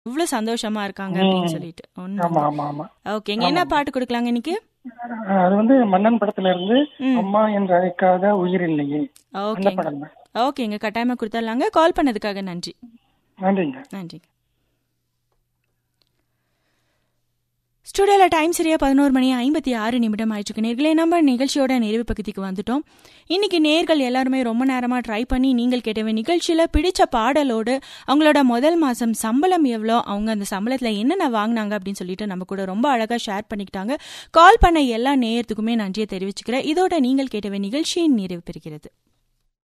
இவ்வளவு சந்தோஷமா இருக்காங்க அப்படின்னு சொல்லிட்டு ஆமா ஒண்ணு ஆமா ஆமா ஓகேங்க என்ன பாட்டு கொடுக்கலாங்க இன்னைக்கு அஹ் அது வந்து மன்னன் படத்துல இருந்து அம்மா என்று அழைக்காத உயிர் இல்லையே அந்த ஓகேங்க படம் தான் ஓகேங்க கட்டாயமா கொடுத்துடலாங்க கால் பண்ணதுக்காக நன்றி நன்றிங்க நன்றிங்க ஸ்டுடியோவில் டைம் சரியா பதினோரு மணி ஐம்பத்தி ஆறு நிமிடம் ஆயிடுச்சு நேர்களே நம்ம நிகழ்ச்சியோட நிறைவு பகுதிக்கு வந்துட்டோம் இன்னைக்கு நேர்கள் எல்லாருமே ரொம்ப நேரமா ட்ரை பண்ணி நீங்கள் கேட்டவே நிகழ்ச்சியில பிடிச்ச பாடலோடு அவங்களோட முதல் மாசம் சம்பளம் எவ்வளோ அவங்க அந்த சம்பளத்துல என்னென்ன வாங்கினாங்க அப்படின்னு சொல்லிட்டு நம்ம கூட ரொம்ப அழகா ஷேர் பண்ணிக்கிட்டாங்க கால் பண்ண எல்லா நேயத்துக்குமே நன்றியை தெரிவிச்சுக்கிறேன் இதோட நீங்கள் கேட்டவே நிகழ்ச்சியின் நிறைவு பெறுகிறது